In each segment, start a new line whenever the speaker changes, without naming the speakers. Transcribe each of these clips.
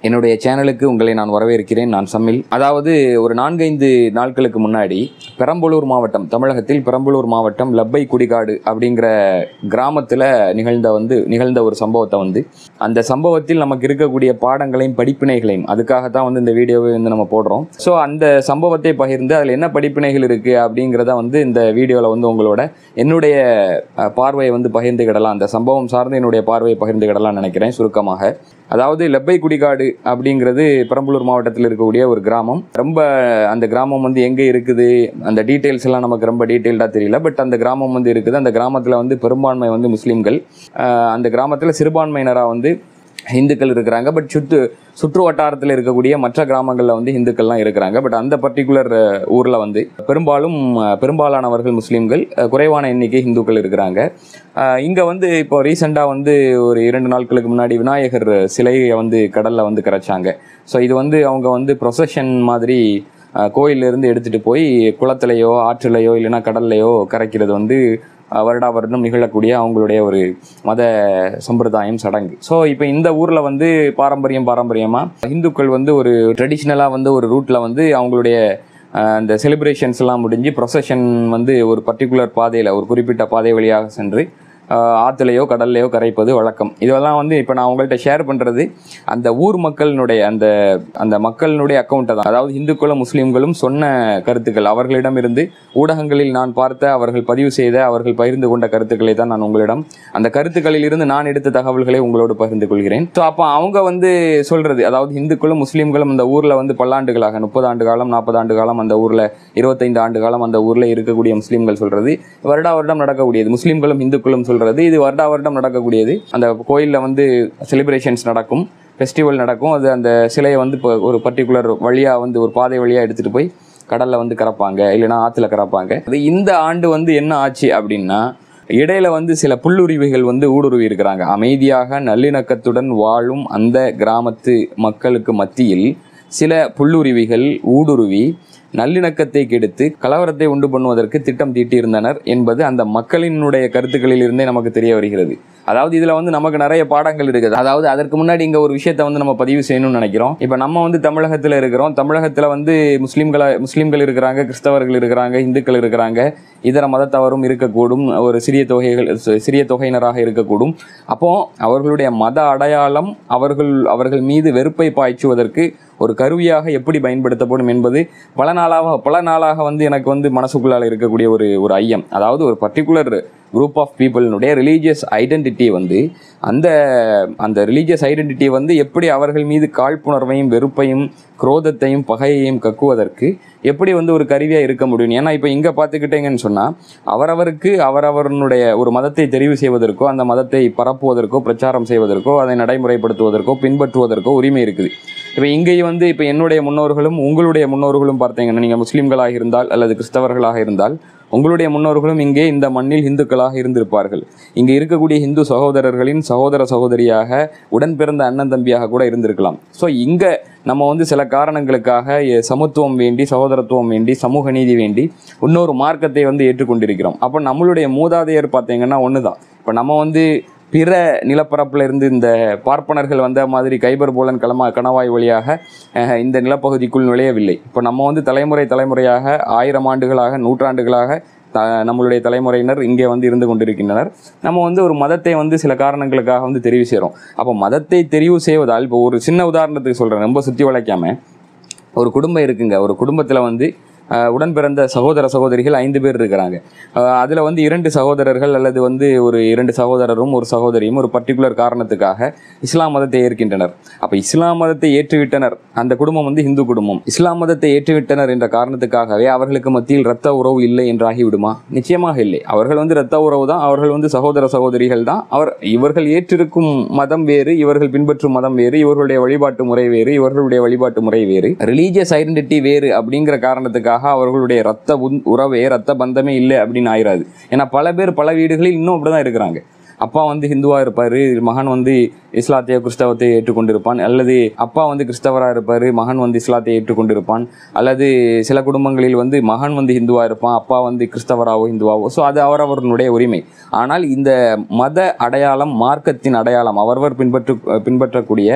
என்னுடைய சேனலுக்கு உங்களை நான் வரவேற்கிறேன் நான் சம்மில் அதாவது ஒரு நான்கைந்து நாட்களுக்கு முன்னாடி பெரம்பலூர் மாவட்டம் தமிழகத்தில் பெரம்பலூர் மாவட்டம் லப்பை குடிகாடு அப்படிங்கிற கிராமத்தில் நிகழ்ந்த வந்து நிகழ்ந்த ஒரு சம்பவத்தை வந்து அந்த சம்பவத்தில் நமக்கு இருக்கக்கூடிய பாடங்களையும் படிப்பினைகளையும் அதுக்காகத்தான் வந்து இந்த வீடியோவை வந்து நம்ம போடுறோம் ஸோ அந்த சம்பவத்தை பகிர்ந்து அதில் என்ன படிப்பினைகள் இருக்குது அப்படிங்கிறத வந்து இந்த வீடியோவில் வந்து உங்களோட என்னுடைய அஹ், பார்வையை வந்து பகிர்ந்துக்கிடலாம் அந்த சம்பவம் சார்ந்து என்னுடைய பார்வையை பகிர்ந்துக்கிடலாம்னு நினைக்கிறேன் சுருக்கமாக அதாவது லெப்பை குடிகாடு அப்படிங்கிறது பெரம்பலூர் மாவட்டத்தில் இருக்கக்கூடிய ஒரு கிராமம் ரொம்ப அந்த கிராமம் வந்து எங்கே இருக்குது அந்த டீட்டெயில்ஸ் எல்லாம் நமக்கு ரொம்ப டீட்டெயில்டாக தெரியல பட் அந்த கிராமம் வந்து இருக்குது அந்த கிராமத்தில் வந்து பெரும்பான்மை வந்து முஸ்லீம்கள் ஆஹ் அந்த கிராமத்தில் சிறுபான்மையினராக வந்து இந்துக்கள் இருக்கிறாங்க பட் சுற்று சுற்று வட்டாரத்தில் இருக்கக்கூடிய மற்ற கிராமங்களில் வந்து இந்துக்கள்லாம் இருக்கிறாங்க பட் அந்த பர்டிகுலர் ஊரில் வந்து பெரும்பாலும் அஹ், பெரும்பாலானவர்கள் முஸ்லீம்கள் அஹ், குறைவான எண்ணிக்கை இந்துக்கள் இருக்கிறாங்க இங்கே வந்து இப்போ ரீசெண்டாக வந்து ஒரு இரண்டு நாட்களுக்கு முன்னாடி விநாயகர் சிலையை வந்து கடலில் வந்து கரைச்சாங்க ஸோ இது வந்து அவங்க வந்து ப்ரொசஷன் மாதிரி அஹ், கோயில்ல எடுத்துகிட்டு போய் குளத்துலையோ ஆற்றுலையோ இல்லைன்னா கடல்லையோ கரைக்கிறது வந்து அஹ், வருடா வருடம் நிகழக்கூடிய அவங்களுடைய ஒரு மத சம்பிரதாயம் சடங்கு ஸோ இப்போ இந்த ஊரில் வந்து பாரம்பரியம் பாரம்பரியமாக இந்துக்கள் வந்து ஒரு ட்ரெடிஷ்னலாக வந்து ஒரு ரூட்டில் வந்து அவங்களுடைய அஹ், அந்த செலிப்ரேஷன்ஸ் எல்லாம் முடிஞ்சு ப்ரொசஷன் வந்து ஒரு பர்டிகுலர் பாதையில் ஒரு குறிப்பிட்ட பாதை வழியாக சென்று அஹ், ஆற்றுலையோ கடல்லையோ கரைப்பது வழக்கம் இதெல்லாம் வந்து இப்போ நான் உங்கள்கிட்ட ஷேர் பண்ணுறது அந்த ஊர் மக்களினுடைய அந்த அந்த மக்களினுடைய அக்கௌண்ட்டை தான் அதாவது இந்துக்களும் முஸ்லீம்களும் சொன்ன கருத்துக்கள் அவர்களிடமிருந்து ஊடகங்களில் நான் பார்த்த அவர்கள் பதிவு செய்த அவர்கள் பகிர்ந்து கொண்ட கருத்துக்களை தான் நான் உங்களிடம் அந்த கருத்துக்களில் இருந்து நான் எடுத்த தகவல்களை உங்களோடு பகிர்ந்து கொள்கிறேன் ஸோ அப்போ அவங்க வந்து சொல்றது அதாவது இந்துக்களும் முஸ்லீம்களும் அந்த ஊரில் வந்து பல்லாண்டுகளாக முப்பது ஆண்டு காலம் நாற்பது ஆண்டு காலம் அந்த ஊரில் இருபத்தைந்து ஆண்டு காலம் அந்த ஊரில் இருக்கக்கூடிய முஸ்லீம்கள் சொல்றது வருடா வருடம் நடக்கக்கூடியது முஸ்லீம்களும் இந்துக்களும் சொல்றது இது வருடா வருடம் நடக்கக்கூடியது அந்த கோயிலில் வந்து செலிப்ரேஷன்ஸ் நடக்கும் ஃபெஸ்டிவல் நடக்கும் அது அந்த சிலையை வந்து இப்போ ஒரு பர்டிகுலர் வழியாக வந்து ஒரு பாதை வழியாக எடுத்துகிட்டு போய் கடலில் வந்து கறப்பாங்க இல்லைன்னா ஆற்றுல கறப்பாங்க அது இந்த ஆண்டு வந்து என்ன ஆச்சு அப்படின்னா இடையில வந்து சில புல்லுருவிகள் வந்து ஊடுருவி இருக்கிறாங்க அமைதியாக நல்லிணக்கத்துடன் வாழும் அந்த கிராமத்து மக்களுக்கு மத்தியில் சில புல்லுருவிகள் ஊடுருவி நல்லிணக்கத்தை கெடுத்து கலவரத்தை உண்டு பண்ணுவதற்கு திட்டம் தீட்டியிருந்தனர் என்பது அந்த மக்களினுடைய கருத்துக்களில் இருந்தே நமக்கு தெரிய வருகிறது அதாவது இதுல வந்து நமக்கு நிறைய பாடங்கள் இருக்குது அதாவது அதற்கு முன்னாடி இங்க ஒரு விஷயத்தை வந்து நம்ம பதிவு செய்யணும்னு நினைக்கிறோம் இப்ப நம்ம வந்து தமிழகத்துல இருக்கிறோம் தமிழகத்துல வந்து முஸ்லீம்கள முஸ்லீம்கள் இருக்கிறாங்க கிறிஸ்தவர்கள் இருக்கிறாங்க இந்துக்கள் இருக்கிறாங்க இதர மதத்தவரும் இருக்கக்கூடும் ஒரு சிறிய தொகைகள் சி- சிறிய தொகையினராக இருக்கக்கூடும் அப்போ அவர்களுடைய மத அடையாளம் அவர்கள் அவர்கள் மீது வெறுப்பை பாய்ச்சுவதற்கு ஒரு கருவியாக எப்படி பயன்படுத்தப்படும் என்பது பல நாளாக பல நாளாக வந்து எனக்கு வந்து மனசுக்குள்ளால இருக்கக்கூடிய ஒரு ஒரு ஐயம் அதாவது ஒரு பர்டிகுலர் குரூப் ஆஃப் பீப்புளினுடைய ரிலீஜியஸ் ஐடென்டிட்டி வந்து அந்த அந்த ரிலீஜியஸ் ஐடென்டிட்டியை வந்து எப்படி அவர்கள் மீது காழ்ப்புணர்வையும் வெறுப்பையும் குரோதத்தையும் பகையையும் கக்குவதற்கு எப்படி வந்து ஒரு கருவியாக இருக்க முடியும் ஏன்னா இப்போ இங்கே பார்த்துக்கிட்டீங்கன்னு சொன்னால் அவரவருக்கு அவரவருடைய ஒரு மதத்தை தெரிவு செய்வதற்கோ அந்த மதத்தை பரப்புவதற்கோ பிரச்சாரம் செய்வதற்கோ அதை நடைமுறைப்படுத்துவதற்கோ பின்பற்றுவதற்கோ உரிமை இருக்குது இப்போ இங்கே வந்து இப்போ என்னுடைய முன்னோர்களும் உங்களுடைய முன்னோர்களும் பார்த்தீங்கன்னா நீங்கள் முஸ்லீம்களாக இருந்தால் அல்லது கிறிஸ்தவர்களாக இருந்தால் உங்களுடைய முன்னோர்களும் இங்கே இந்த மண்ணில் இந்துக்களாக இருந்திருப்பார்கள் இங்கே இருக்கக்கூடிய இந்து சகோதரர்களின் சகோதர சகோதரியாக உடன் பிறந்த அண்ணன் தம்பியாக கூட இருந்திருக்கலாம் ஸோ இங்கே நம்ம வந்து சில காரணங்களுக்காக எ- சமத்துவம் வேண்டி சகோதரத்துவம் வேண்டி சமூக நீதி வேண்டி இன்னொரு மார்க்கத்தை வந்து ஏற்றுக்கொண்டிருக்கிறோம் அப்போ நம்மளுடைய மூதாதையர் பார்த்தீங்கன்னா ஒன்று தான் இப்போ நம்ம வந்து பிற நிலப்பரப்புல இருந்து இந்த பார்ப்பனர்கள் வந்த மாதிரி கைபர் போலன் களமா கணவாய் வழியாக அஹ், இந்த நிலப்பகுதிக்குள் நுழையவில்லை இப்போ நம்ம வந்து தலைமுறை தலைமுறையாக ஆயிரம் ஆண்டுகளாக நூற்றாண்டுகளாக த நம்மளுடைய தலைமுறையினர் இங்கே வந்து இருந்து கொண்டிருக்கின்றனர் நம்ம வந்து ஒரு மதத்தை வந்து சில காரணங்களுக்காக வந்து தெரிவு செய்கிறோம் அப்போ மதத்தை தெரிவு செய்வதால் இப்போ ஒரு சின்ன உதாரணத்துக்கு சொல்கிறேன் ரொம்ப சுற்றி வளைக்காம ஒரு குடும்பம் இருக்குங்க ஒரு குடும்பத்தில் வந்து அஹ், உடன் பிறந்த சகோதர சகோதரிகள் ஐந்து பேர் இருக்கிறாங்க அதில் வந்து இரண்டு சகோதரர்கள் அல்லது வந்து ஒரு இரண்டு சகோதரரும் ஒரு சகோதரியும் ஒரு பர்டிகுலர் காரணத்துக்காக இஸ்லாம் மதத்தை ஏற்கின்றனர் அப்போ இஸ்லாம் மதத்தை ஏற்றுவிட்டனர் அந்த குடும்பம் வந்து இந்து குடும்பம் இஸ்லாம் மதத்தை ஏற்றுவிட்டனர் என்ற காரணத்துக்காகவே அவர்களுக்கு மத்தியில் இரத்த உறவு இல்லை என்றாகி விடுமா நிச்சயமாக இல்லை அவர்கள் வந்து இரத்த உறவு தான் அவர்கள் வந்து சகோதர சகோதரிகள் தான் அவர் இவர்கள் ஏற்றிருக்கும் மதம் வேறு இவர்கள் பின்பற்றும் மதம் வேறு இவர்களுடைய வழிபாட்டு முறை வேறு இவர்களுடைய வழிபாட்டு முறை வேறு ரிலீஜியஸ் ஐடென்டிட்டி வேறு அப்படிங்கிற காரணத்துக்காக அவர்களுடைய ரத்த உன்- உறவே ரத்த பந்தமே இல்லை அப்படின்னு ஆயிராது ஏன்னா பல பேர் பல வீடுகளில் இன்னும் அப்படிதான் இருக்கிறாங்க அப்பா வந்து ஹிந்துவா இருப்பாரு மகன் வந்து இஸ்லாத்தையோ கிறிஸ்தவத்தை ஏற்றுக்கொண்டிருப்பான் அல்லது அப்பா வந்து கிறிஸ்தவராக இருப்பாரு மகன் வந்து இஸ்லாத்தை ஏற்றுக்கொண்டிருப்பான் அல்லது சில குடும்பங்களில் வந்து மகன் வந்து ஹிந்துவா இருப்பான் அப்பா வந்து கிறிஸ்தவராவோ ஹிந்துவாவோ ஸோ அது அவரவர்களுடைய உரிமை ஆனால் இந்த மத அடையாளம் மார்க்கத்தின் அடையாளம் அவரவர் பின்பற்று பின்பற்றக்கூடிய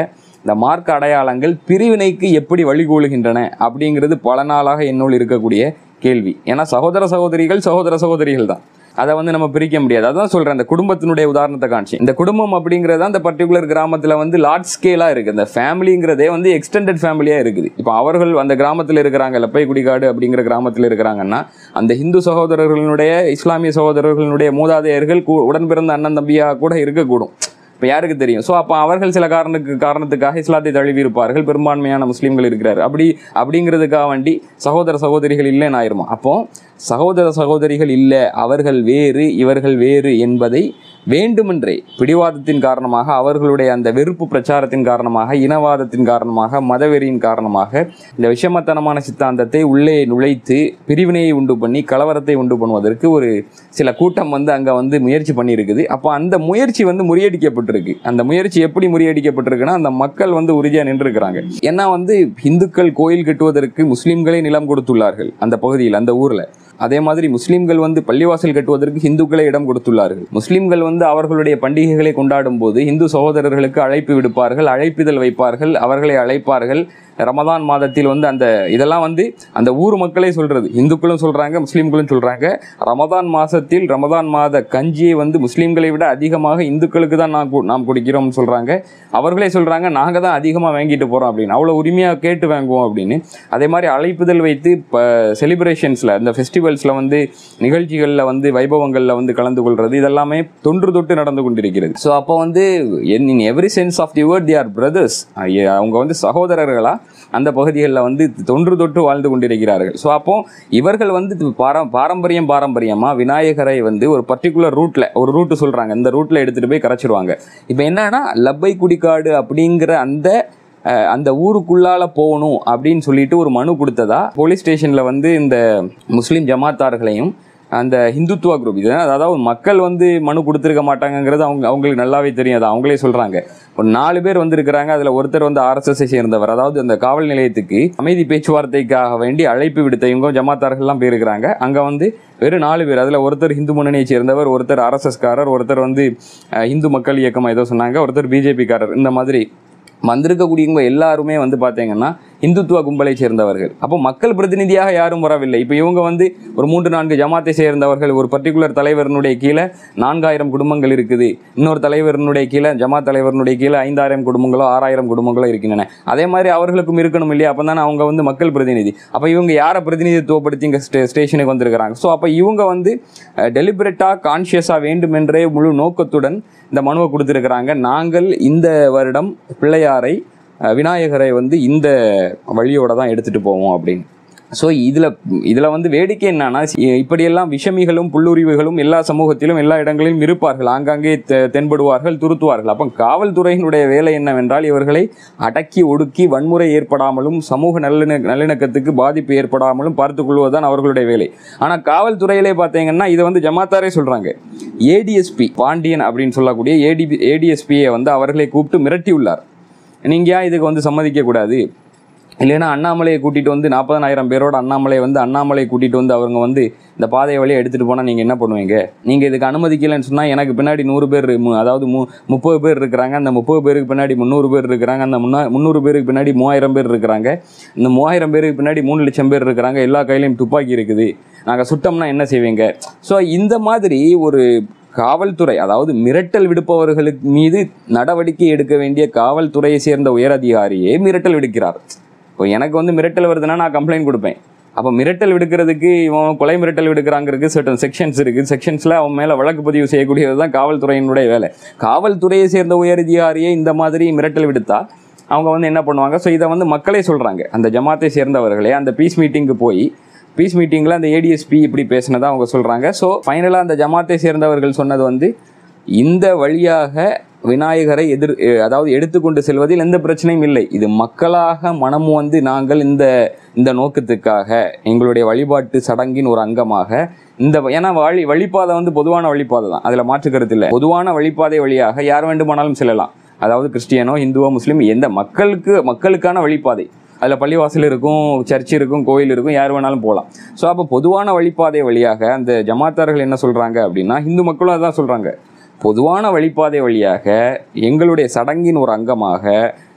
இந்த மார்க்க அடையாளங்கள் பிரிவினைக்கு எப்படி வழிகோலுகின்றன அப்படிங்கிறது பல நாளாக என்னுள் இருக்கக்கூடிய கேள்வி ஏன்னா சகோதர சகோதரிகள் சகோதர சகோதரிகள் தான் அதை வந்து நம்ம பிரிக்க முடியாது அதான் சொல்றேன் அந்த குடும்பத்தினுடைய உதாரணத்தை காமிச்சு இந்த குடும்பம் அப்படிங்கிறது அந்த பர்டிகுலர் கிராமத்துல வந்து லார்ஜ் ஸ்கேலா இருக்கு இந்த ஃபேமிலிங்கிறதே வந்து எக்ஸ்டெண்டட் ஃபேமிலியா இருக்குது இப்போ அவர்கள் அந்த கிராமத்தில் இருக்கிறாங்க லப்பை குடிகாடு அப்படிங்கிற கிராமத்தில் இருக்கிறாங்கன்னா அந்த ஹிந்து சகோதரர்களுடைய இஸ்லாமிய சகோதரர்களுடைய மூதாதையர்கள் கூ- உடன் பிறந்த அண்ணன் தம்பியா கூட இருக்கக்கூடும் இப்போ யாருக்கு தெரியும் ஸோ அப்போ அவர்கள் சில காரணத்துக்கு காரணத்துக்காக இஸ்லாத்தை தழுவி இருப்பார்கள் பெரும்பான்மையான முஸ்லீம்கள் இருக்கிறார் அப்படி அப்படிங்கிறதுக்காக வேண்டி சகோதர சகோதரிகள் இல்லைன்னு ஆயிருமா அப்போ சகோதர சகோதரிகள் இல்லை அவர்கள் வேறு இவர்கள் வேறு என்பதை வேண்டுமென்றே பிடிவாதத்தின் காரணமாக அவர்களுடைய அந்த வெறுப்பு பிரச்சாரத்தின் காரணமாக இனவாதத்தின் காரணமாக மதவெறியின் காரணமாக இந்த விஷமத்தனமான சித்தாந்தத்தை உள்ளே நுழைத்து பிரிவினையை உண்டு பண்ணி கலவரத்தை உண்டு பண்ணுவதற்கு ஒரு சில கூட்டம் வந்து அங்கே வந்து முயற்சி பண்ணியிருக்குது அப்போ அந்த முயற்சி வந்து முறியடிக்கப்பட்டிருக்கு அந்த முயற்சி எப்படி முறியடிக்கப்பட்டிருக்குன்னா அந்த மக்கள் வந்து உறுதியாக நின்றுருக்கிறாங்க ஏன்னா வந்து இந்துக்கள் கோயில் கட்டுவதற்கு முஸ்லீம்களே நிலம் கொடுத்துள்ளார்கள் அந்த பகுதியில் அந்த ஊரில் அதே மாதிரி முஸ்லீம்கள் வந்து பள்ளிவாசல் கட்டுவதற்கு இந்துக்களே இடம் கொடுத்துள்ளார்கள் முஸ்லீம்கள் வந்து அவர்களுடைய பண்டிகைகளை கொண்டாடும் போது இந்து சகோதரர்களுக்கு அழைப்பு விடுப்பார்கள் அழைப்பிதழ் வைப்பார்கள் அவர்களை அழைப்பார்கள் ரமதான் மாதத்தில் வந்து அந்த இதெல்லாம் வந்து அந்த ஊர் மக்களே சொல்றது இந்துக்களும் சொல்றாங்க முஸ்லீம்களும் சொல்றாங்க ரமதான் மாசத்தில் ரமதான் மாத கஞ்சியை வந்து முஸ்லீம்களை விட அதிகமாக இந்துக்களுக்கு தான் நான் கு- நாம் குடிக்கிறோம்னு சொல்றாங்க அவர்களே சொல்றாங்க நாங்க தான் அதிகமா வாங்கிட்டு போறோம் அப்படின்னு அவ்வளவு உரிமையா கேட்டு வாங்குவோம் அப்படின்னு அதே மாதிரி அழைப்புதல் வைத்து இப்போ செலிப்ரேஷன்ஸ்ல இந்த ஃபெஸ்டிவல்ஸ்ல வந்து நிகழ்ச்சிகளில் வந்து வைபவங்களில் வந்து கலந்து கொள்றது இதெல்லாமே தொன்று தொட்டு நடந்து கொண்டிருக்கிறது ஸோ அப்போ வந்து in every sense of the word the are brothers அவங்க வந்து சகோதரர்களா அந்த பகுதிகளில் வந்து தொன்று தொட்டு வாழ்ந்து கொண்டிருக்கிறார்கள் ஸோ அப்போ இவர்கள் வந்து இது பாரம் பாரம்பரியம் பாரம்பரியமா விநாயகரை வந்து ஒரு பர்டிகுலர் ரூட்ல ஒரு ரூட்டு சொல்றாங்க இந்த ரூட்ல எடுத்துட்டு போய் கரைச்சிருவாங்க இப்போ என்னன்னா லப்பை குடிக்காடு அப்படிங்கிற அந்த அஹ், அந்த ஊருக்குள்ளால போகணும் அப்படின்னு சொல்லிட்டு ஒரு மனு கொடுத்ததா போலீஸ் ஸ்டேஷன்ல வந்து இந்த முஸ்லீம் ஜமாத்தார்களையும் அந்த ஹிந்துத்துவா குரூப் இது அதாவது மக்கள் வந்து மனு கொடுத்துருக்க மாட்டாங்கங்கிறது அவங்க அவங்களுக்கு நல்லாவே தெரியும் அது அவங்களே சொல்றாங்க ஒரு நாலு பேர் வந்திருக்கிறாங்க அதுல ஒருத்தர் வந்து ஆர்எஸ்எஸ்ஐ சேர்ந்தவர் அதாவது அந்த காவல் நிலையத்துக்கு அமைதி பேச்சுவார்த்தைக்காக வேண்டி அழைப்பு விடுத்த இவங்க ஜமாத்தார்கள்லாம் போயிருக்கிறாங்க அங்க வந்து வெறும் நாலு பேர் அதுல ஒருத்தர் இந்து முன்னணியை சேர்ந்தவர் ஒருத்தர் ஆர்எஸ்எஸ் காரர் ஒருத்தர் வந்து அஹ், இந்து மக்கள் இயக்கம் ஏதோ சொன்னாங்க ஒருத்தர் பிஜேபி காரர் இந்த மாதிரி வந்திருக்கக்கூடியவங்க எல்லாருமே வந்து பார்த்தீங்கன்னா இந்துத்துவ கும்பலை சேர்ந்தவர்கள் அப்போ மக்கள் பிரதிநிதியாக யாரும் வரவில்லை இப்போ இவங்க வந்து ஒரு மூன்று நான்கு ஜமாத்தை சேர்ந்தவர்கள் ஒரு பர்டிகுலர் தலைவரினுடைய கீழே நான்காயிரம் குடும்பங்கள் இருக்குது இன்னொரு தலைவரினுடைய கீழே ஜமாத் தலைவரினுடைய கீழே ஐந்தாயிரம் குடும்பங்களோ ஆறாயிரம் குடும்பங்களோ இருக்கின்றன அதே மாதிரி அவர்களுக்கும் இருக்கணும் இல்லையா அப்போ தானே அவங்க வந்து மக்கள் பிரதிநிதி அப்போ இவங்க யாரை பிரதிநிதித்துவப்படுத்தி இங்கே ஸ்டே ஸ்டேஷனுக்கு வந்திருக்கிறாங்க ஸோ அப்போ இவங்க வந்து டெலிபரேட்டாக கான்ஷியஸாக வேண்டுமென்றே முழு நோக்கத்துடன் இந்த மனுவை கொடுத்துருக்குறாங்க நாங்கள் இந்த வருடம் பிள்ளையாரை அஹ், விநாயகரை வந்து இந்த வழியோட தான் எடுத்துட்டு போவோம் அப்படின்னு ஸோ இதில் இதில் வந்து வேடிக்கை என்னன்னா இ- இப்படியெல்லாம் விஷமிகளும் புல்லுரிவுகளும் எல்லா சமூகத்திலும் எல்லா இடங்களிலும் இருப்பார்கள் ஆங்காங்கே தெ- தென்படுவார்கள் துருத்துவார்கள் அப்போ காவல்துறையினுடைய வேலை என்னவென்றால் இவர்களை அடக்கி ஒடுக்கி வன்முறை ஏற்படாமலும் சமூக நல்லிண நல்லிணக்கத்துக்கு பாதிப்பு ஏற்படாமலும் பார்த்துக் கொள்வதுதான் அவர்களுடைய வேலை ஆனால் காவல்துறையிலே பார்த்தீங்கன்னா இதை வந்து ஜமாத்தாரே சொல்கிறாங்க ஏடிஎஸ்பி பாண்டியன் அப்படின்னு சொல்லக்கூடிய ஏடி ஏடிஎஸ்பியை வந்து அவர்களை கூப்பிட்டு மிரட்டியுள்ளார் நீங்கள் ஏன் இதுக்கு வந்து சம்மதிக்க கூடாது இல்லைன்னா அண்ணாமலையை கூட்டிட்டு வந்து நாற்பதனாயிரம் பேரோட அண்ணாமலை வந்து அண்ணாமலை கூட்டிட்டு வந்து அவங்க வந்து இந்த பாதையை வழியாக எடுத்துட்டு போனால் நீங்கள் என்ன பண்ணுவீங்க நீங்கள் இதுக்கு அனுமதிக்கலைன்னு சொன்னால் எனக்கு பின்னாடி நூறு பேர் மு- அதாவது மு முப்பது பேர் இருக்கிறாங்க அந்த முப்பது பேருக்கு பின்னாடி முந்நூறு பேர் இருக்கிறாங்க அந்த முன்னா முந்நூறு பேருக்கு பின்னாடி மூவாயிரம் பேர் இருக்கிறாங்க இந்த மூவாயிரம் பேருக்கு பின்னாடி மூணு லட்சம் பேர் இருக்கிறாங்க எல்லா கையிலையும் துப்பாக்கி இருக்குது நாங்கள் சுட்டோம்னா என்ன செய்வீங்க ஸோ இந்த மாதிரி ஒரு காவல்துறை அதாவது மிரட்டல் விடுப்பவர்களுக்கு மீது நடவடிக்கை எடுக்க வேண்டிய காவல்துறையை சேர்ந்த உயரதிகாரியே மிரட்டல் விடுக்கிறார் இப்போ எனக்கு வந்து மிரட்டல் வருதுன்னா நான் கம்ப்ளைண்ட் கொடுப்பேன் அப்போ மிரட்டல் விடுக்கிறதுக்கு இவன் கொலை மிரட்டல் விடுக்கிறாங்கிறதுக்கு சர்டன் செக்ஷன்ஸ் இருக்குது செக்ஷன்ஸில் அவன் மேலே வழக்கு பதிவு செய்யக்கூடியது தான் காவல்துறையினுடைய வேலை காவல்துறையை சேர்ந்த உயரதிகாரியே இந்த மாதிரி மிரட்டல் விடுத்தா அவங்க வந்து என்ன பண்ணுவாங்க ஸோ இதை வந்து மக்களே சொல்கிறாங்க அந்த ஜமாத்தை சேர்ந்தவர்களே அந்த பீஸ் மீட்டிங்க்கு போய் பீஸ் மீட்டிங்கில் அந்த ஏடிஎஸ்பி இப்படி பேசினதா அவங்க சொல்கிறாங்க ஸோ ஃபைனலாக அந்த ஜமாத்தை சேர்ந்தவர்கள் சொன்னது வந்து இந்த வழியாக விநாயகரை எதிர் எ- அதாவது எடுத்துக்கொண்டு செல்வதில் எந்த பிரச்சனையும் இல்லை இது மக்களாக மனம் வந்து நாங்கள் இந்த இந்த நோக்கத்துக்காக எங்களுடைய வழிபாட்டு சடங்கின் ஒரு அங்கமாக இந்த ஏன்னா வழி வழிபாதை வந்து பொதுவான வழிபாதை தான் அதில் மாற்று கருத்து இல்லை பொதுவான வழிபாதை வழியாக யார் வேண்டுமானாலும் செல்லலாம் அதாவது கிறிஸ்டியனோ இந்துவோ முஸ்லீம் எந்த மக்களுக்கு மக்களுக்கான வழிபாதை அதில் பள்ளிவாசல் இருக்கும் சர்ச் இருக்கும் கோயில் இருக்கும் யார் வேணாலும் போகலாம் ஸோ அப்போ பொதுவான வழிபாதை வழியாக அந்த ஜமாத்தார்கள் என்ன சொல்கிறாங்க அப்படின்னா இந்து மக்களும் அதான் சொல்கிறாங்க பொதுவான வழிபாதை வழியாக எங்களுடைய சடங்கின் ஒரு அங்கமாக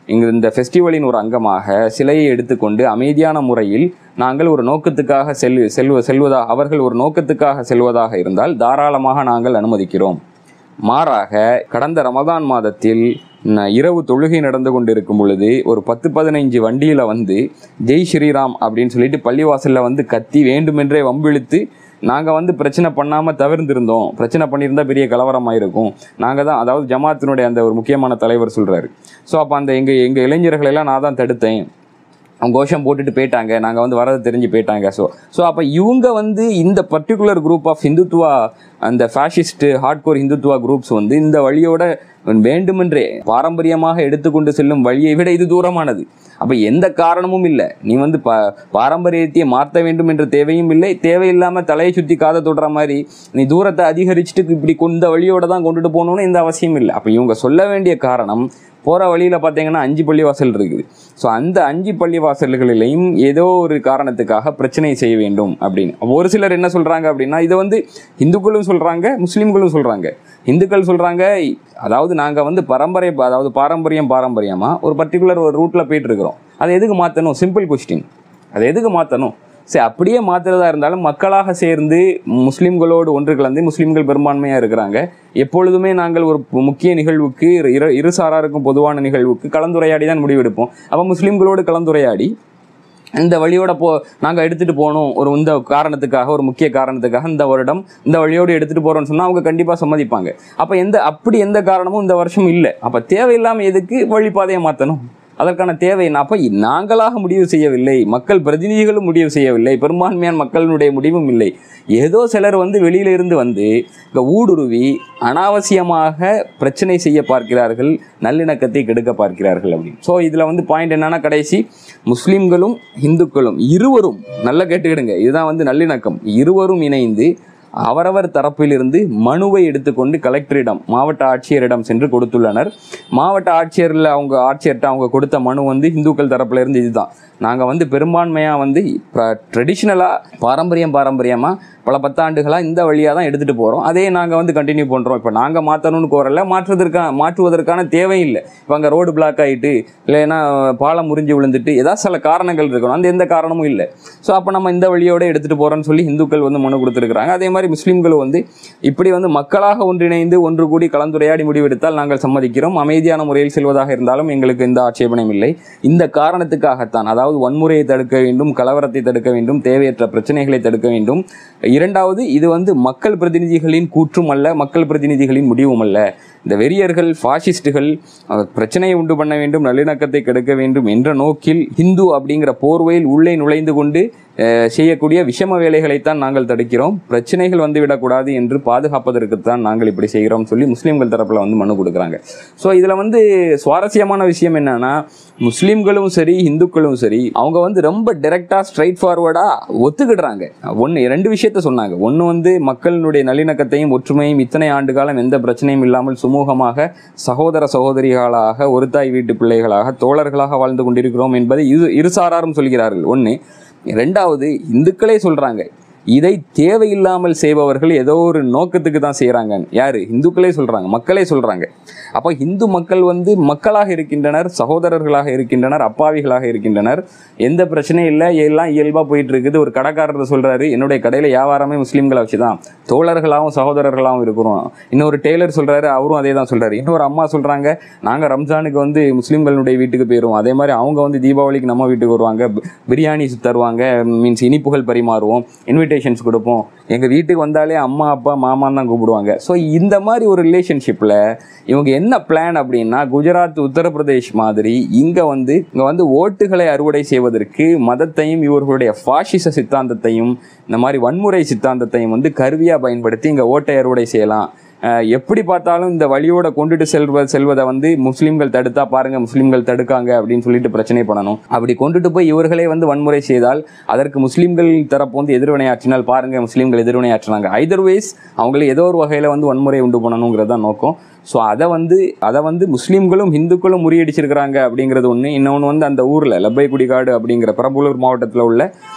இங்கு இந்த ஃபெஸ்டிவலின் ஒரு அங்கமாக சிலையை எடுத்துக்கொண்டு அமைதியான முறையில் நாங்கள் ஒரு நோக்கத்துக்காக செல் செல்வ செல்வதா அவர்கள் ஒரு நோக்கத்துக்காக செல்வதாக இருந்தால் தாராளமாக நாங்கள் அனுமதிக்கிறோம் மாறாக கடந்த ரமதான் மாதத்தில் ந- இரவு தொழுகை நடந்து கொண்டிருக்கும் பொழுது ஒரு பத்து பதினைஞ்சு வண்டியில் வந்து ஜெய் ஸ்ரீராம் அப்படின்னு சொல்லிட்டு பள்ளிவாசலில் வந்து கத்தி வேண்டுமென்றே வம்பிழுத்து நாங்கள் வந்து பிரச்சனை பண்ணாமல் தவிர்ந்திருந்தோம் பிரச்சனை பண்ணியிருந்தா பெரிய கலவரமாக இருக்கும் நாங்கள் தான் அதாவது ஜமாத்தினுடைய அந்த ஒரு முக்கியமான தலைவர் சொல்கிறாரு ஸோ அப்போ அந்த எங்கள் எங்கள் இளைஞர்களை எல்லாம் நான் தான் தடுத்தேன் அவங்க கோஷம் போட்டுட்டு போயிட்டாங்க நாங்கள் வந்து வரது தெரிஞ்சு போயிட்டாங்க ஸோ ஸோ அப்போ இவங்க வந்து இந்த பர்டிகுலர் குரூப் ஆஃப் ஹிந்துத்துவா அந்த ஃபேஷிஸ்ட் ஹார்ட்கோர் ஹிந்துத்துவா குரூப்ஸ் வந்து இந்த வழியோட வேண்டுமென்றே பாரம்பரியமாக எடுத்துக்கொண்டு செல்லும் வழியை விட இது தூரமானது அப்போ எந்த காரணமும் இல்லை நீ வந்து ப பாரம்பரியத்தை மாற்ற வேண்டும் என்ற தேவையும் இல்லை தேவையில்லாமல் தலையை சுற்றி காதை தொடுற மாதிரி நீ தூரத்தை அதிகரிச்சுட்டு இப்படி இந்த வழியோட தான் கொண்டுட்டு போகணும்னு எந்த அவசியம் இல்லை அப்போ இவங்க சொல்ல வேண்டிய காரணம் போகிற வழியில் பார்த்தீங்கன்னா அஞ்சு பள்ளிவாசல் இருக்குது ஸோ அந்த அஞ்சு பள்ளிவாசல்களிலையும் ஏதோ ஒரு காரணத்துக்காக பிரச்சனை செய்ய வேண்டும் அப்படின்னு ஒரு சிலர் என்ன சொல்கிறாங்க அப்படின்னா இதை வந்து இந்துக்களும் சொல்கிறாங்க முஸ்லீம்களும் சொல்கிறாங்க இந்துக்கள் சொல்கிறாங்க அதாவது நாங்கள் வந்து பரம்பரை அதாவது பாரம்பரியம் பாரம்பரியமாக ஒரு பர்டிகுலர் ஒரு ரூட்டில் போயிட்டு இருக்கிறோம் அதை எதுக்கு மாற்றணும் சிம்பிள் கொஸ்டின் அதை எதுக்கு மாற்றணும் சரி அப்படியே மாத்துறதா இருந்தாலும் மக்களாக சேர்ந்து முஸ்லிம்களோடு ஒன்று கலந்து முஸ்லிம்கள் பெரும்பான்மையாக இருக்கிறாங்க எப்பொழுதுமே நாங்கள் ஒரு முக்கிய நிகழ்வுக்கு இரு இரு சாராருக்கும் பொதுவான நிகழ்வுக்கு கலந்துரையாடி தான் முடிவெடுப்போம் அப்போ முஸ்லிம்களோடு கலந்துரையாடி இந்த வழியோட போ நாங்கள் எடுத்துகிட்டு போகணும் ஒரு இந்த காரணத்துக்காக ஒரு முக்கிய காரணத்துக்காக இந்த வருடம் இந்த வழியோடு எடுத்துகிட்டு போகிறோம்னு சொன்னால் அவங்க கண்டிப்பாக சம்மதிப்பாங்க அப்போ எந்த அப்படி எந்த காரணமும் இந்த வருஷம் இல்லை அப்போ தேவையில்லாமல் எதுக்கு வழிபாதையை மாற்றணும் அதற்கான தேவை என்ன அப்போ நாங்களாக முடிவு செய்யவில்லை மக்கள் பிரதிநிதிகளும் முடிவு செய்யவில்லை பெரும்பான்மையான மக்களினுடைய முடிவும் இல்லை ஏதோ சிலர் வந்து வெளியில இருந்து வந்து இங்கே ஊடுருவி அனாவசியமாக பிரச்சனை செய்ய பார்க்கிறார்கள் நல்லிணக்கத்தை கெடுக்க பார்க்கிறார்கள் அப்படின்னு ஸோ இதில் வந்து பாயிண்ட் என்னன்னா கடைசி முஸ்லிம்களும் இந்துக்களும் இருவரும் நல்லா கேட்டுக்கிடுங்க இதுதான் வந்து நல்லிணக்கம் இருவரும் இணைந்து அவரவர் தரப்பிலிருந்து மனுவை எடுத்துக்கொண்டு கலெக்டரிடம் மாவட்ட ஆட்சியரிடம் சென்று கொடுத்துள்ளனர் மாவட்ட ஆட்சியரில் அவங்க ஆட்சியர்கிட்ட அவங்க கொடுத்த மனு வந்து இந்துக்கள் தரப்புல இருந்து இதுதான் நாங்கள் வந்து பெரும்பான்மையாக வந்து இப்போ ட்ரெடிஷ்னலாக பாரம்பரியம் பாரம்பரியமாக பல பத்தாண்டுகளாக இந்த வழியாக தான் எடுத்துகிட்டு போகிறோம் அதே நாங்கள் வந்து கண்டினியூ பண்ணுறோம் இப்போ நாங்கள் மாற்றணும்னு கோரல மாற்றுவதற்கான மாற்றுவதற்கான தேவை இல்லை இப்போ அங்கே ரோடு பிளாக் ஆகிட்டு இல்லைன்னா பாலம் முறிஞ்சு விழுந்துட்டு ஏதாவது சில காரணங்கள் இருக்கணும் அந்த எந்த காரணமும் இல்லை ஸோ அப்போ நம்ம இந்த வழியோட எடுத்துகிட்டு போகிறோன்னு சொல்லி இந்துக்கள் வந்து மனு கொடுத்துருக்குறாங்க அதே மாதிரி முஸ்லீம்கள் வந்து இப்படி வந்து மக்களாக ஒன்றிணைந்து ஒன்று கூடி கலந்துரையாடி முடிவெடுத்தால் நாங்கள் சம்மதிக்கிறோம் அமைதியான முறையில் செல்வதாக இருந்தாலும் எங்களுக்கு எந்த ஆட்சேபனையும் இல்லை இந்த காரணத்துக்காகத்தான் அதாவது வன்முறையை தடுக்க வேண்டும் கலவரத்தை தடுக்க வேண்டும் தேவையற்ற பிரச்சனைகளை தடுக்க வேண்டும் இரண்டாவது இது வந்து மக்கள் பிரதிநிதிகளின் கூற்றும் அல்ல மக்கள் பிரதிநிதிகளின் முடிவும் அல்ல இந்த வெறியர்கள் பாசிஸ்டுகள் அஹ், பிரச்சனையை உண்டு பண்ண வேண்டும் நல்லிணக்கத்தை கெடுக்க வேண்டும் என்ற நோக்கில் ஹிந்து அப்படிங்கிற போர்வையில் உள்ளே நுழைந்து கொண்டு அஹ், செய்யக்கூடிய விஷம வேலைகளைத்தான் நாங்கள் தடுக்கிறோம் பிரச்சனைகள் வந்துவிடக்கூடாது என்று பாதுகாப்பதற்குத்தான் நாங்கள் இப்படி செய்கிறோம் சொல்லி முஸ்லீம்கள் தரப்பில் வந்து மனு கொடுக்குறாங்க ஸோ இதில் வந்து சுவாரஸ்யமான விஷயம் என்னன்னா முஸ்லீம்களும் சரி இந்துக்களும் சரி அவங்க வந்து ரொம்ப டைரக்டா ஸ்ட்ரைட் ஃபார்வர்டாக ஒத்துக்கிடுறாங்க ஒன்று ரெண்டு விஷயத்த சொன்னாங்க ஒன்று வந்து மக்களினுடைய நல்லிணக்கத்தையும் ஒற்றுமையும் இத்தனை ஆண்டு காலம் எந்த பிரச்சனையும் இல்லாமல் சுமூகமாக சகோதர சகோதரிகளாக ஒரு தாய் வீட்டு பிள்ளைகளாக தோழர்களாக வாழ்ந்து கொண்டிருக்கிறோம் என்பதை இரு இருசாராரும் சொல்கிறார்கள் ஒன்று ரெண்டாவது இந்துக்களே சொல்றாங்க இதை தேவையில்லாமல் செய்பவர்கள் ஏதோ ஒரு நோக்கத்துக்கு தான் செய்கிறாங்க யாரு இந்துக்களே சொல்றாங்க மக்களே சொல்றாங்க அப்போ இந்து மக்கள் வந்து மக்களாக இருக்கின்றனர் சகோதரர்களாக இருக்கின்றனர் அப்பாவிகளாக இருக்கின்றனர் எந்த பிரச்சனையும் இல்லை எல்லாம் இயல்பாக போயிட்டு இருக்குது ஒரு கடைக்காரர் சொல்றாரு என்னுடைய கடையில் வியாபாரமே முஸ்லீம்களை வச்சு தான் தோழர்களாகவும் சகோதரர்களாகவும் இருக்கிறோம் இன்னொரு டெய்லர் சொல்றாரு அவரும் அதே தான் சொல்றாரு இன்னொரு அம்மா சொல்றாங்க நாங்கள் ரம்ஜானுக்கு வந்து முஸ்லீம்களுடைய வீட்டுக்கு போயிடுவோம் அதே மாதிரி அவங்க வந்து தீபாவளிக்கு நம்ம வீட்டுக்கு வருவாங்க பி- பிரியாணி தருவாங்க மீன்ஸ் இனிப்புகள் பரிமாறுவோம் இன்விடேஷன்ஸ் கொடுப்போம் எங்கள் வீட்டுக்கு வந்தாலே அம்மா அப்பா மாமான்னு தான் கூப்பிடுவாங்க ஸோ இந்த மாதிரி ஒரு ரிலேஷன்ஷிப்பில் இவங்க என்ன பிளான் அப்படின்னா குஜராத் உத்தரப்பிரதேஷ் மாதிரி இங்கே வந்து இங்கே வந்து ஓட்டுகளை அறுவடை செய்வதற்கு மதத்தையும் இவர்களுடைய பாஷிச சித்தாந்தத்தையும் இந்த மாதிரி வன்முறை சித்தாந்தத்தையும் வந்து கருவியாக பயன்படுத்தி இங்கே ஓட்டை அறுவடை செய்யலாம் அஹ் எப்படி பார்த்தாலும் இந்த வழியோட கொண்டுட்டு செல்வ செல்வதை வந்து முஸ்லீம்கள் தடுத்தா பாருங்க முஸ்லீம்கள் தடுக்காங்க அப்படின்னு சொல்லிட்டு பிரச்சனை பண்ணணும் அப்படி கொண்டுட்டு போய் இவர்களே வந்து வன்முறை செய்தால் அதற்கு முஸ்லீம்கள் தரப்பு வந்து எதிர்வினையாற்றினால் பாருங்க முஸ்லீம்கள் எதிர்வினையாற்றினாங்க ஐதர்வேஸ் அவங்களே ஏதோ ஒரு வகையில் வந்து வன்முறை உண்டு பண்ணணுங்கிறது தான் நோக்கம் ஸோ அதை வந்து அதை வந்து முஸ்லீம்களும் இந்துக்களும் முறியடிச்சிருக்கிறாங்க அப்படிங்கிறது ஒன்று இன்னொன்று வந்து அந்த ஊரில் லப்பை குடிகாடு அப்படிங்கிற பெரம்பலூர் மாவட்டத்தில் உள்ள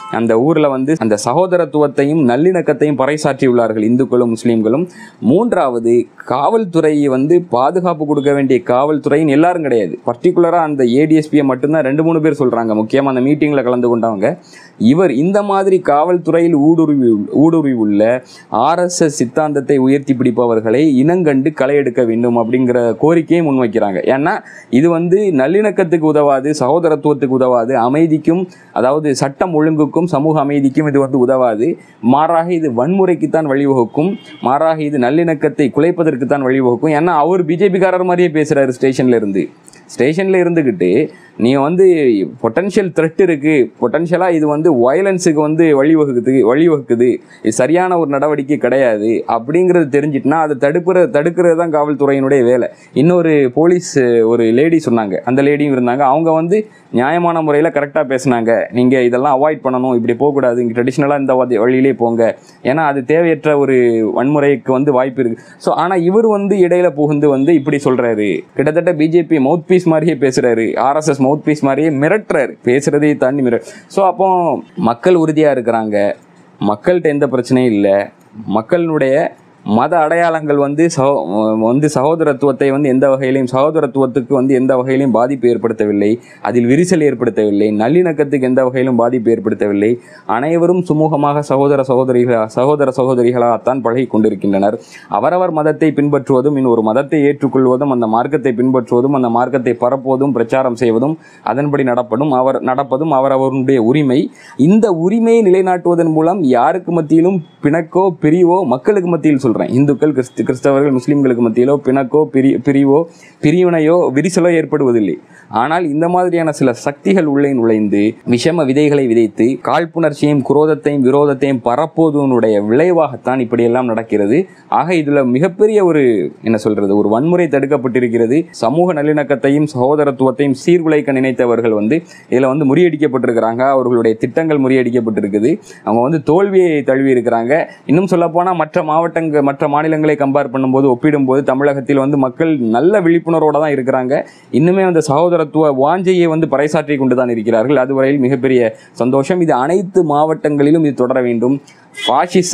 அந்த ஊரில் வந்து அந்த சகோதரத்துவத்தையும் நல்லிணக்கத்தையும் பறைசாற்றியுள்ளார்கள் இந்துக்களும் முஸ்லீம்களும் மூன்றாவது காவல்துறையை வந்து பாதுகாப்பு கொடுக்க வேண்டிய காவல்துறையின் எல்லாரும் கிடையாது பர்டிகுலராக அந்த ஏடிஎஸ்பியை மட்டும்தான் ரெண்டு மூணு பேர் சொல்கிறாங்க முக்கியமாக அந்த மீட்டிங்கில் கலந்து கொண்டவங்க இவர் இந்த மாதிரி காவல்துறையில் ஊடுருவி ஊடுருவி உள்ள ஆர்எஸ்எஸ் சித்தாந்தத்தை உயர்த்தி பிடிப்பவர்களை இனங்கண்டு களை எடுக்க வேண்டும் அப்படிங்கிற கோரிக்கையை முன்வைக்கிறாங்க ஏன்னா இது வந்து நல்லிணக்கத்துக்கு உதவாது சகோதரத்துவத்துக்கு உதவாது அமைதிக்கும் அதாவது சட்டம் ஒழுங்குக்கும் சமூக அமைதிக்கும் இது வந்து உதவாது மாறாக இது வன்முறைக்குத்தான் வழிவகுக்கும் மாறாக இது நல்லிணக்கத்தை குலைப்பதற்கு தான் வழிவகுக்கும் ஏன்னா அவர் பிஜேபிக்காரர் மாதிரியே பேசுறாரு ஸ்டேஷன்ல இருந்து ஸ்டேஷன்ல இருந்துக்கிட்டு நீ வந்து பொட்டன்ஷியல் த்ரெட் இருக்கு பொட்டன்ஷியலாக இது வந்து வயலன்ஸுக்கு வந்து வழிவகுக்குது வழிவகுக்குது இது சரியான ஒரு நடவடிக்கை கிடையாது அப்படிங்கிறது தெரிஞ்சிட்டுனா அதை தடுப்புற தடுக்கிறது தான் காவல்துறையினுடைய வேலை இன்னொரு போலீஸ் ஒரு லேடி சொன்னாங்க அந்த லேடியும் இருந்தாங்க அவங்க வந்து நியாயமான முறையில் கரெக்டாக பேசுனாங்க நீங்கள் இதெல்லாம் அவாய்ட் பண்ணணும் இப்படி போகக்கூடாது இங்கே ட்ரெடிஷ்னலாக இந்த வதி- வழியிலே போங்க ஏன்னா அது தேவையற்ற ஒரு வன்முறைக்கு வந்து வாய்ப்பு இருக்கு ஸோ ஆனால் இவர் வந்து இடையில புகுந்து வந்து இப்படி சொல்றாரு கிட்டத்தட்ட பிஜேபி மவுத் பீஸ் மாதிரியே பேசுறாரு ஆர்எஸ்எஸ் மவுத் பீஸ் மாதிரியே மிரட்டுறாரு பேசுறதையே தாண்டி மிரட் ஸோ அப்போ மக்கள் உறுதியாக இருக்கிறாங்க மக்கள்கிட்ட எந்த பிரச்சனையும் இல்லை மக்களினுடைய மத அடையாளங்கள் வந்து சகோ வந்து சகோதரத்துவத்தை வந்து எந்த வகையிலையும் சகோதரத்துவத்துக்கு வந்து எந்த வகையிலையும் பாதிப்பு ஏற்படுத்தவில்லை அதில் விரிசல் ஏற்படுத்தவில்லை நல்லிணக்கத்துக்கு எந்த வகையிலும் பாதிப்பு ஏற்படுத்தவில்லை அனைவரும் சுமூகமாக சகோதர சகோதரிகளா சகோதர சகோதரிகளாகத்தான் பழகி கொண்டிருக்கின்றனர் அவரவர் மதத்தை பின்பற்றுவதும் இன்னொரு மதத்தை ஏற்றுக்கொள்வதும் அந்த மார்க்கத்தை பின்பற்றுவதும் அந்த மார்க்கத்தை பரப்புவதும் பிரச்சாரம் செய்வதும் அதன்படி நடப்பதும் அவர் நடப்பதும் அவரவருடைய உரிமை இந்த உரிமையை நிலைநாட்டுவதன் மூலம் யாருக்கு மத்தியிலும் பிணக்கோ பிரிவோ மக்களுக்கு மத்தியில் சொல்றேன் இந்துக்கள் கிறிஸ்து கிறிஸ்தவர்கள் முஸ்லிம்களுக்கு மத்தியிலோ பிணக்கோ பிரி பிரிவோ பிரிவினையோ விரிசலோ ஏற்படுவதில்லை ஆனால் இந்த மாதிரியான சில சக்திகள் உள்ளே நுழைந்து விஷம விதைகளை விதைத்து காழ்ப்புணர்ச்சியையும் குரோதத்தையும் விரோதத்தையும் பரப்புவதனுடைய விளைவாகத்தான் இப்படியெல்லாம் நடக்கிறது ஆக இதுல மிகப்பெரிய ஒரு என்ன சொல்றது ஒரு வன்முறை தடுக்கப்பட்டிருக்கிறது சமூக நல்லிணக்கத்தையும் சகோதரத்துவத்தையும் சீர்குலைக்க நினைத்தவர்கள் வந்து இதுல வந்து முறியடிக்கப்பட்டிருக்கிறாங்க அவர்களுடைய திட்டங்கள் முறியடிக்கப்பட்டிருக்குது அவங்க வந்து தோல்வியை தழுவி இருக்கிறாங்க இன்னும் சொல்ல போனா மற்ற மாவட்டங்கள் மற்ற மாநிலங்களை கம்பேர் பண்ணும்போது ஒப்பிடும்போது தமிழகத்தில் வந்து மக்கள் நல்ல விழிப்புணர்வோட தான் இருக்கிறாங்க இன்னுமே அந்த சகோதரத்துவ வாஞ்சையை வந்து பறைசாற்றி கொண்டு தான் இருக்கிறார்கள் அதுவரையில் மிகப்பெரிய சந்தோஷம் இது அனைத்து மாவட்டங்களிலும் இது தொடர வேண்டும் பாசிச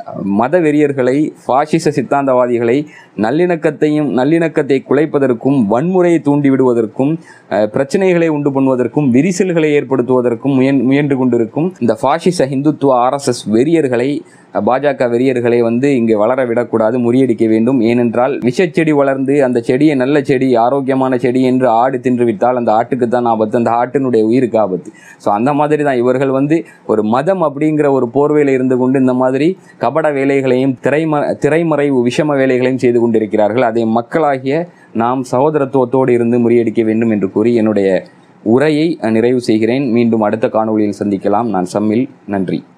மத வெறியர்களை பாசிச சித்தாந்தவாதிகளை நல்லிணக்கத்தையும் நல்லிணக்கத்தை குலைப்பதற்கும் வன்முறையை தூண்டிவிடுவதற்கும் அஹ், பிரச்சனைகளை உண்டு பண்ணுவதற்கும் விரிசல்களை ஏற்படுத்துவதற்கும் முயன் முயன்று கொண்டிருக்கும் இந்த பாசிச ஹிந்துத்துவ ஆர்எஸ்எஸ் வெறியர்களை அஹ், பாஜக வெறியர்களை வந்து இங்கே வளர விடக்கூடாது முறியடிக்க வேண்டும் ஏனென்றால் விஷச்செடி வளர்ந்து அந்த செடியை நல்ல செடி ஆரோக்கியமான செடி என்று ஆடு தின்று விட்டால் அந்த ஆட்டுக்கு தான் ஆபத்து அந்த ஆட்டினுடைய உயிருக்கு ஆபத்து ஸோ அந்த மாதிரி தான் இவர்கள் வந்து ஒரு மதம் அப்படிங்கிற ஒரு போர்வையில் இருந்து கொண்டு இந்த மாதிரி கபட வேலைகளையும் திரைம திரைமறைவு விஷம வேலைகளையும் செய்து கொண்டிருக்கிறார்கள் அதை மக்களாகிய நாம் சகோதரத்துவத்தோடு இருந்து முறியடிக்க வேண்டும் என்று கூறி என்னுடைய உரையை நிறைவு செய்கிறேன் மீண்டும் அடுத்த காணொளியில் சந்திக்கலாம் நான் சம்மில் நன்றி